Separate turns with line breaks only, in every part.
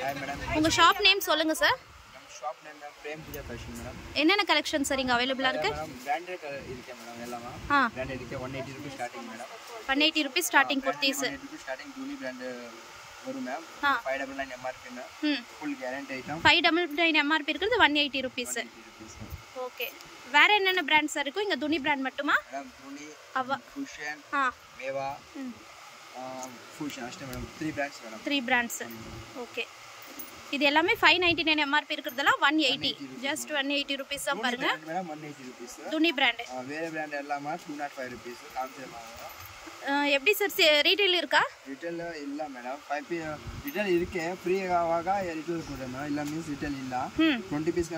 Hi madam
உங்கள் shop name சொல்லுங்கள் sir
நம்ம shop name ma'am Prem Pooja fashion madam
என்னென்ன கலெக்ஷன் சார் இங்கே அவைலபிளாக இருக்குது
மேடம் பிராண்டட் இருக்கு மேடம் எல்லாமே
ஆ
பிராண்டட் இருக்கு one eighty rupees starting madam
one eighty rupees starting kurtis
one eighty rupees starting ஜூனி பிராண்டு வரும் மேம்
ஆ.
Five double nine MRP ma'am
hmm
full guarantee item
five double nine MRP இருக்கிறது one eighty rupees
eighty rupees
okay வேற என்னென்ன brands இருக்கும் இங்கே துணி brand மட்டுமா
ಮೇಡಮ್ ತುಣಿ
ಅವ
ಫುಷನ್
ஆ
ಮೇವಾ
ம்
ಫುಷನ್ ಅಷ್ಟೇ madam three brands madam
three brands okay இது எல்லாமே ஃபைவ் நைன்டி நைன் எம்ஆர்பி இருக்கிறதெல்லாம் one eighty just one eighty rupees தான் பாருங்க
ಮೇಡಮ್ ಒನ್ ಏಯ್ಟಿ ರುಪೀಸ್
துணி பிராண்டு
ಬೇರೆ ಬ್ರ್ಯಾಂಡ್ ಎಲ್ಲ ಮಾಡಿ two nought five rupees concept
எப்படி சார் ரீட்டைல் இருக்கா
ರಿಟೇಲ್ ಇಲ್ಲ ಮೇಡಮ್ ಫೈವ್ ಪಿ ರಿಟೇಲ್ ಇದಕ್ಕೆ ಫ್ರೀ ಆವಾಗ ರಿಟೇಲ್ ಕೊಡ್ರೆ ಮೇಡಮ್ ಇಲ್ಲ ಮೀನ್ಸ್ ರಿಟೇಲ್ ಇಲ್ಲ
ಹ್ಮ್
ಟ್ವೆಂಟಿ ಪೀಸ್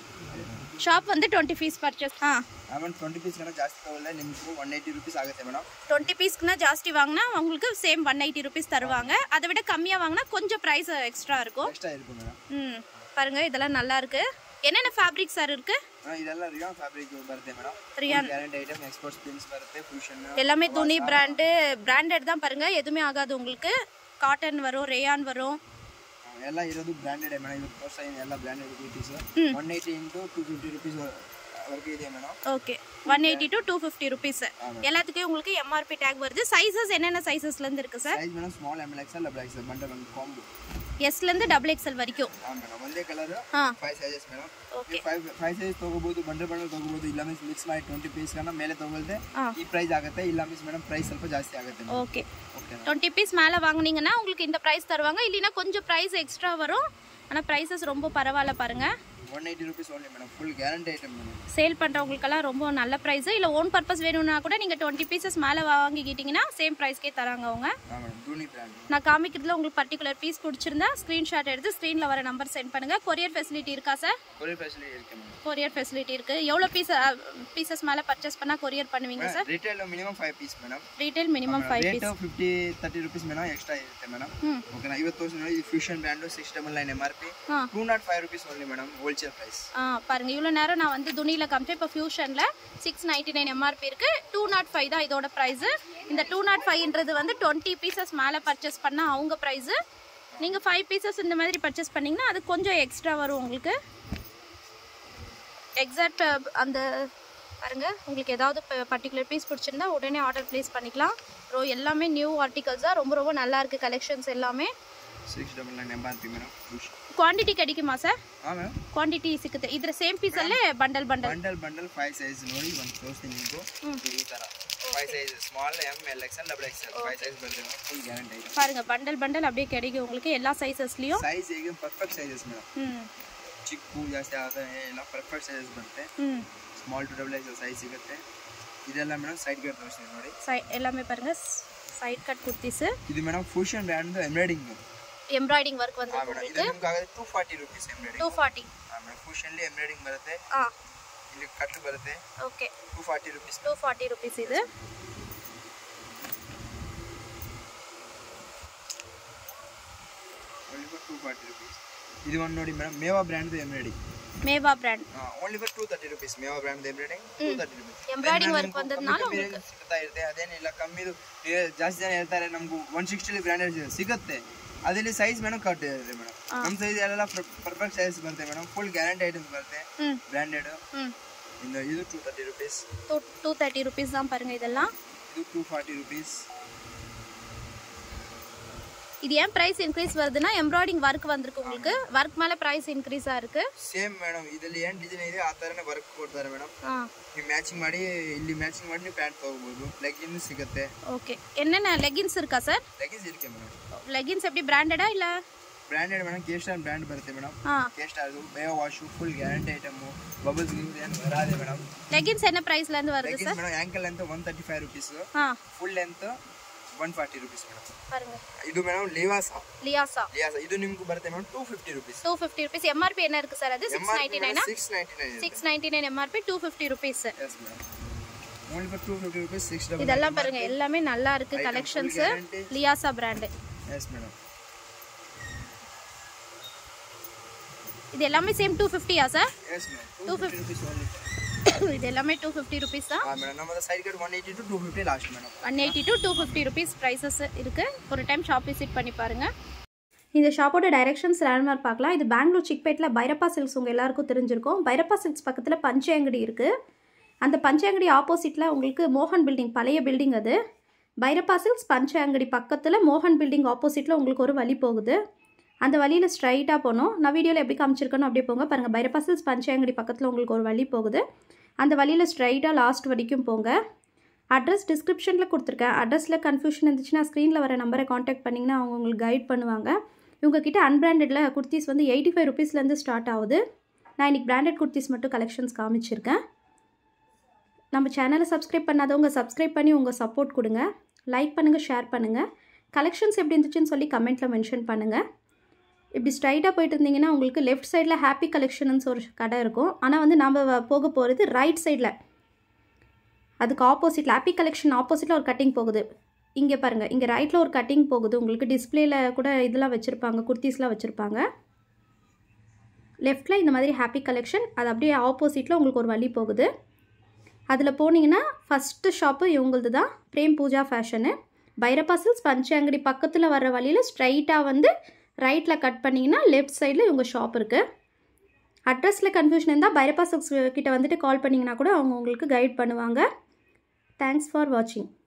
ಶಾಪ್ வந்து டுவெண்ட்டி பீஸ் பர்ச்சேஸ் ஆ
ಆಮೇಲೆ ಟ್ವೆಂಟಿ ಪೀಸ್ ಜಾಸ್ತಿ ತಗೊಳ್ಳೆ ನಿಮ್ಗೆ ಒನ್ ಏಯ್ಟಿ ರುಪೀಸ್ ಆಗುತ್ತೆ ಮೇಡಮ್
டுவெண்ட்டி பீஸ்க்குனா ஜாஸ்தி வாங்கினா உங்களுக்கு சேம் ஒன் எயிட்டி ருபீஸ் தருவாங்க அதை விட கம்மியாக வாங்கினா கொஞ்சம் ப்ரைஸ் எக்ஸ்ட்ರಾ இருக்கும்
ಎಕ್ಸ್ಟ್ರಾ ಇರುತ್ತೆ ಮೇಡಮ್
ம் பாருங்க இதெல்லாம் நல்லா இருக்கு என்னென்ன ஃபேப்ரிக் சார் இருக்கு
ಇದೆಲ್ಲ ರಿಯಾನ್ ಫ್ಯಾಬ್ರಿಕ್ ಬರುತ್ತೆ madam
rayon
guarantee item export spins ಬರುತ್ತೆ ಫ್ಯೂಷನ್
எல்லாமே துணி பிராண்டு பிராண்டட் தான் பாருங்க எதுவுமே ஆகாது உங்களுக்கு காட்டன் வரும் ரேயான் வரும்
ಎಲ್ಲ ಇರೋದು ಬ್ರ್ಯಾಂಡೆಡ್ ಮೇಡಮ್ ಇದು ತೋರಿಸ್ತಾ ಇದೀನಿ ಎಲ್ಲ branded rupees one eighty into two fifty rupees ವರೆಗೂ ಇದೆ madam
okay one eighty to two fifty rupees எல்லாத்துக்கும் உங்களுக்கு எம்ஆர்பி டேக் வருது சைஸஸ் என்னென்ன சைஸஸ்லேருந்து இருக்கு sir
size madam small M L XL double XL bundle ಒಂದು ಕಾಂಬೋ
ಎಸ್லேருந்து ಡಬಲ್ ಎಕ್ಸೆಲ್ ವரைக்கும்
ಹಾಂ ಮೇಡಮ್ ಒಂದೇ ಕಲರ್
ಹಾಂ
five sizes madam
Okay.
Five five size ತೊಗೋಬೋದು ಬಂಡಲ್ ಬಂಡಲ್ ತೊಗೋಬೋದು ಇಲ್ಲ ಮೀನ್ಸ್ ಮಿಕ್ಸ್ ಮಾಡಿ ಟ್ವೆಂಟಿ ಪೀಸ್ಗಳನ್ನ ಮೇಲೆ ತೊಗೊಳ್ದೆ
ಹಾಂ
ಈ ಪ್ರೈಸ್ ಆಗುತ್ತೆ ಇಲ್ಲ ಮೀನ್ಸ್ ಮೇಡಮ್ ಪ್ರೈಸ್ ಸ್ವಲ್ಪ ಜಾಸ್ತಿ ಆಗುತ್ತೆ
ஓகே
ಓಕೆ
டுவெண்ட்டி பீஸ் மேலே வாங்குனீங்கன்னா உங்களுக்கு இந்த ப்ரைஸ் தருவாங்க இல்லைன்னா கொஞ்சம் ப்ரைஸ் எக்ஸ்ட்ரா வரும் ஆனால் ப்ரைஸஸ் ரொம்ப பரவாயில்ல பாருங்கள்
one eighty rupees only madam full guarantee item madam
sale பண்ணுறவங்களுக்கெல்லாம் ரொம்ப நல்ல ப்ரைஸு இல்லை ஓன் பர்பஸ் வேணும்னா கூட நீங்கள் டுவெண்ட்டி பீசஸ் மேலே வாங்கிக்கிட்டிங்கன்னா சேம் ப்ரைஸ்க்கே தராங்க அவங்க
ಹಾಂ ಮೇಡಮ್ ಧೂನಿ ಬ್ರ್ಯಾಂಡ್
நான் காமிக்கிறதுல உங்களுக்கு பர்டிகுலர் பீஸ் பிடிச்சிருந்தா ஸ்க்ரீன்ஷாட் எடுத்து ஸ்க்ரீனில் வர நம்பர் சென்ட் பண்ணுங்கள் கொரியர் ஃபெசிலிட்டி இருக்கா சார்
ಕೊರಿಯರ್ ಫೆಸಿಲಿಟಿ ಇರುತ್ತೆ ಮೇಡಮ್
கொரியர் ஃபெசிலிட்டி இருக்குது எவ்வளோ பீஸ் பீசஸ் மேலே பர்ச்சேஸ் பண்ணால் கொரியர் பண்ணுவீங்க sir
retail minimum five piece madam
retail minimum five
rate
piece
fifty thirty rupees madam extra ಇರುತ್ತೆ ಮೇಡಮ್
ಹ್ಮ್.
ಓಕೆನಾ ಇವತ್ತು ತೋರಿಸಿ ನೋಡಿ ಇದು fusion brand six double nine M R P
ஆ
two nought five rupees only madam wholesale price
ஆ பாருங்கள் இவ்வளோ நேரம் நான் வந்து துணியில் காமிச்சேன் இப்போ ஃபியூஷனில் சிக்ஸ் நைன்ட்டி நைன் எம்ஆர்பி இருக்குது டூ நாட் ஃபைவ் தான் இதோட ப்ரைஸு இந்த டூ நாட் ஃபைவ்ன்றது வந்து டுவெண்ட்டி பீசஸ் மேலே பர்ச்சேஸ் பண்ணால் அவங்க ப்ரைஸு நீங்கள் ஃபைவ் பீசஸ் இந்த மாதிரி பர்ச்சேஸ் பண்ணிங்கன்னா அது கொஞ்சம் எக்ஸ்ட்ரா வரும் உங்களுக்கு எக்ஸாக்ட் அந்த பாருங்க உங்களுக்கு ஏதாவது பர்டிகுலர் பீஸ் பிடிச்சிருந்தா உடனே ஆர்டர் ப்ளேஸ் பண்ணிக்கலாம் ப்ரோ எல்லாமே நியூ ஆர்டிகல்ஸ் தான் ரொம்ப ரொம்ப நல்லா இருக்குது கலெக்ஷன்ஸ் எல்லாமே
six double nine M R P madam fusion
quantity கிடைக்குமா சார்
ಹಾಂ ಮೇಡಮ್
ಕ್ವಾಂಟಿಟಿ ಸಿಗುತ್ತೆ ಇದ್ರ ಸೇಮ್ ಪೀಸಲ್ಲೇ bundle bundle
bundle bundle five size ನೋಡಿ ಒಂದು ತೋರಿಸ್ತೀನಿ ನಿಮಗೂ ಈ ಥರ five size small M L XL double XL five size ಬರುತ್ತೆ ಮೇಡಮ್ ಫುಲ್ ಗ್ಯಾರಂಟಿ ಐಟಮ್
பாருங்க பண்டல் பண்டல் அப்படியே கிடைக்கும் உங்களுக்கு எல்லா சைஸஸ்லயும்
ಸೈಜ್ ಹೇಗೆ ಪರ್ಫೆಕ್ಟ್ ಸೈಜಸ್ ಮೇಡಮ್
ம்
ಚಿಕ್ಕ ಜಾಸ್ತಿ ಆಗುತ್ತೆ ಎಲ್ಲ ಪರ್ಫೆಕ್ಟ್ ಸೈಜಸ್ ಬರುತ್ತೆ
hmm
small to double XL size ಸಿಗುತ್ತೆ ಇದೆಲ್ಲ ಮೇಡಮ್ ಸೈಡ್ ಗೇಟ್ ತೋರಿಸ್ತೀನಿ ನೋಡಿ
சை எல்லாமே பாருங்க ಸೈಡ್ ಕಟ್ ಕುರ್ತೀಸ್
ಇದು madam fusion brand embroidering
embroidering work
ಹಾಂ
வந்துருக்கு
ಮೇಡಮ್ ಇದು ನಿಮ್ಗೆ ಆಗುತ್ತೆ two forty rupees
two
embroidering
forty
ಹಾಂ ಮೇಡಮ್ ಫ್ಯೂಷನ್ಲಿ ಎಂಬ್ರಾಯ್ಡಿಂಗ್ ಬರುತ್ತೆ
ஆ
ಇಲ್ಲಿ ಕಟ್ಟು ಬರುತ್ತೆ
okay
two forty rupees
two forty rupees இது
only for two forty rupees ಇದು ಒಂದು ನೋಡಿ ಮೇಡಮ್ ಮೇವಾ ಬ್ರ್ಯಾಂಡ್ದು embroidering
Mewa brand
only for two thirty rupees Mewa brand embroidering two thirty rupees
embroidering work ಬಂದದ್ನಾல
ಸಿಗ್ತಾ ಇರುತ್ತೆ ಅದೇನಿಲ್ಲ ಕಮ್ಮಿದು ಏ- ಜಾಸ್ತಿ ಜನ ಹೇಳ್ತಾರೆ ನಮ್ಗೆ ಒನ್ ಸಿಕ್ಸ್ಟಿಲಿ ಬ್ರ್ಯಾಂಡೆಡ್ ಸಿಗುತ್ತೆ ಅದಲ್ಲಿ ಸೈಜ್ ಮೇಡಮ್ ಕಟ್ ಇರುತ್ತೆ ಮೇಡಮ್ ನಮ್ಮ ಸೈಜ್ ಎಲ್ಲ ಪರ್ಫೆಕ್ಟ್ ಸೈಜ್ ಬರುತ್ತೆ ಮೇಡಮ್ ಫುಲ್ ಗ್ಯಾರಂಟಿ ಐಟಮ್ಸ್ ಬರುತ್ತೆ
ம்
ಬ್ರ್ಯಾಂಡೆಡ್
ம்
ಇಂದ ಇದು two thirty rupees
two two thirty rupees தான் பாருங்க இதெல்லாம்
ಇದು ಟೂ ಫಾರ್ಟಿ ರುಪೀಸ್
இது ஏன் ப்ரைஸ் இன்க்ரீஸ் வருதுன்னா எம்ப்ராய்டிங் ஒர்க் வந்திருக்கு உங்களுக்கு ஒர்க் மேலே ப்ரைஸ் ಇನ್ಕ್ರೀஸாக இருக்கு
ಸೇಮ್ ಮೇಡಮ್ ಇದರಲ್ಲಿ ಏನು ಡಿಸೈನ್ ಇದೆ ಆ ಥರನೇ ವರ್ಕ್ ಕೊಡ್ತಾರೆ ಮೇಡಮ್
ஆ
ನೀವು ಮ್ಯಾಚಿಂಗ್ ಮಾಡಿ ಇಲ್ಲಿ ಮ್ಯಾಚಿಂಗ್ ಮಾಡಿ ನೀವು ಪ್ಯಾಂಟ್ ತೊಗೋಬೋದು ಲೆಗ್ಗಿನ್ ಸಿಗುತ್ತೆ
ஓகே என்னென்ன லெகின்ஸ் இருக்கா சார்
ಲೆಗಿನ್ಸ್ ಇರುತ್ತೆ ಮೇಡಮ್
லெகின்ஸ் எப்படி பிராண்டடா இல்லை
branded madam K star brand ಬರುತ್ತೆ ಮೇಡಮ್
ஆ
ಕೆ ಸ್ಟಾರ್ದು ಬೇಗ wash full guarantee item bubbles ಏನು ಬರಾದೆ ಮೇಡಮ್
லெகின்ஸ் என்ன ப்ரைஸ்லேருந்து வருது
leggings madam ankle length one thirty five rupees
ஆ
full length one forty rupees madam
பாருங்க
ಇದು ಮೇಡಮ್ ಲಿವಾಸ
லியாசா
ಲಿಯಾಸ ಇದು ನಿಮ್ಗೆ ಬರುತ್ತೆ madam two fifty rupees
two fifty rupees MRP என்ன இருக்கு சார் அது சிக்ஸ் நைன்டி நைனா
six ninety nine
six ninety nine MRP two fifty rupees
yes madam only for two fifty rupees six double
இதெல்லாம் பாருங்க எல்லாமே நல்லா இருக்கு கலெக்ஷன்ஸ்
guarantee.
லியாசா பிராண்டு
ಎಸ್ ಮೇಡಮ್
இது எல்லாமே சேம் டூ ஃபிஃப்டியா sir
yes madam two fifty rupees only
இது எல்லாமே டூ ஃபிஃப்டி ருபீஸ் தான்
ಹಾಂ ಮೇಡಮ್ ನಮ್ಮದು side cut one eighty to two fifty last madam
one eighty to two fifty rupees prices இருக்கு ஒரு டைம் ஷாப் விசிட் பண்ணி பாருங்க இந்த ஷாப்போட டைரக்ஷன்ஸ் லேண்ட்மார்க் பார்க்கலாம் இது பெங்களூர் சிக்பேட்டில் பைரப்பா சில்க்ஸ் உங்கள் எல்லாருக்கும் தெரிஞ்சிருக்கும் பைரப்பா சில்க்ஸ் பக்கத்தில் பஞ்சயங்கடி இருக்குது அந்த பஞ்சயங்கடி ஆப்போசிட்டில் உங்களுக்கு மோகன் பில்டிங் பழைய பில்டிங் அது பைரப்பா சில்க்ஸ் பஞ்சயங்கடி பக்கத்தில் மோகன் பில்டிங் ஆப்போசிட்டில் உங்களுக்கு ஒரு வழி போகுது அந்த வழியில் ஸ்ட்ரைட்டாக போகணும் நான் வீடியோவில் எப்படி காமிச்சிருக்கணும் அப்படியே போங்க பாருங்கள் பைரப்பா சில்க்ஸ் பஞ்சயங்கடி பக்கத்தில் உங்களுக்கு ஒரு வழி போகுது அந்த வழியில் ஸ்ட்ரைட்டாக லாஸ்ட் வரைக்கும் போங்க அட்ரஸ் டிஸ்கிரிப்ஷனில் கொடுத்துருக்கேன் அட்ரஸில் கன்ஃபியூஷன் இருந்துச்சுன்னா ஸ்க்ரீனில் வர நம்பரை காண்டாக்ட் பண்ணிங்கன்னா அவங்க உங்களுக்கு கைட் பண்ணுவாங்க இவங்கக்கிட்ட அன்பிராண்டடில் குர்த்திஸ் வந்து எயிட்டி ஃபைவ் ருபீஸ்லேருந்து ஸ்டார்ட் ஆகுது நான் இன்றைக்கி பிராண்டட் குர்த்திஸ் மட்டும் கலெக்ஷன்ஸ் காமிச்சிருக்கேன் நம்ம சேனலை சப்ஸ்கிரைப் பண்ணாதவங்க சப்ஸ்கிரைப் பண்ணி உங்கள் சப்போர்ட் கொடுங்க லைக் பண்ணுங்கள் ஷேர் பண்ணுங்கள் கலெக்ஷன்ஸ் எப்படி இருந்துச்சுன்னு சொல்லி கமெண்ட்டில் மென்ஷன் பண்ணுங்கள் இப்படி ஸ்ட்ரைட்டாக போயிட்டு இருந்தீங்கன்னா உங்களுக்கு லெஃப்ட் சைடில் ஹாப்பி கலெக்ஷன்ஸ் ஒரு கடை இருக்கும் ஆனால் வந்து நம்ம போக போகிறது ரைட் சைடில் அதுக்கு ஆப்போசிட்டில் ஹாப்பி கலெக்ஷன் ஆப்போசிட்டில் ஒரு கட்டிங் போகுது இங்கே பாருங்கள் இங்கே ரைட்டில் ஒரு கட்டிங் போகுது உங்களுக்கு டிஸ்பிளேல கூட இதெல்லாம் வச்சுருப்பாங்க குர்த்திஸ்லாம் வச்சுருப்பாங்க லெஃப்ட்டில் இந்த மாதிரி ஹாப்பி கலெக்ஷன் அது அப்படியே ஆப்போசிட்டில் உங்களுக்கு ஒரு வழி போகுது அதில் போனீங்கன்னா ஃபஸ்ட்டு ஷாப்பு இவங்களது தான் பிரேம் பூஜா ஃபேஷனு பைரப்பா சில்ஸ் பஞ்சங்கடி பக்கத்தில் வர்ற வழியில் ஸ்ட்ரைட்டாக வந்து ரைட்டில் கட் பண்ணிங்கன்னா லெஃப்ட் சைடில் இவங்க ஷாப் இருக்குது அட்ரஸில் கன்ஃபியூஷன் இருந்தால் பைரப்பா சில்க்ஸ் கிட்ட வந்துட்டு கால் பண்ணிங்கன்னா கூட அவங்க உங்களுக்கு கைட் பண்ணுவாங்க தேங்க்ஸ் ஃபார் வாட்சிங்